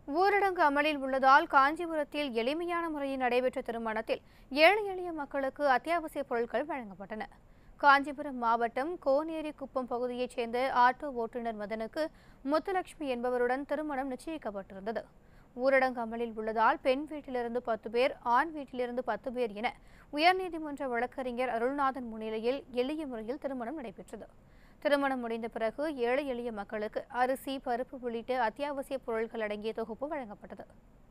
ஊரடங்கு அமலில் உள்ளதால் காஞ்சிபுரத்தில் எளிமையான முறையில் நடைபெற்ற திருமணத்தில் ஏழை எளிய மக்களுக்கு அத்தியாவசிய பொருட்கள் வழங்கப்பட்டன காஞ்சிபுரம் மாவட்டம் கோனேரி குப்பம் பகுதியைச் சேர்ந்த ஆட்டோ ஓட்டுநர் மதனுக்கு முத்துலட்சுமி என்பவருடன் திருமணம் நிச்சயிக்கப்பட்டிருந்தது ஊரடங்கு அமலில் உள்ளதால் பெண் வீட்டிலிருந்து பத்து பேர் ஆண் வீட்டிலிருந்து பத்து பேர் என உயர்நீதிமன்ற வழக்கறிஞர் அருள்நாதன் முன்னிலையில் எளிய முறையில் திருமணம் நடைபெற்றது திருமணம் முடிந்த பிறகு ஏழை எளிய மக்களுக்கு அரிசி பருப்பு உள்ளிட்ட அத்தியாவசிய பொருட்கள் அடங்கிய தொகுப்பு வழங்கப்பட்டது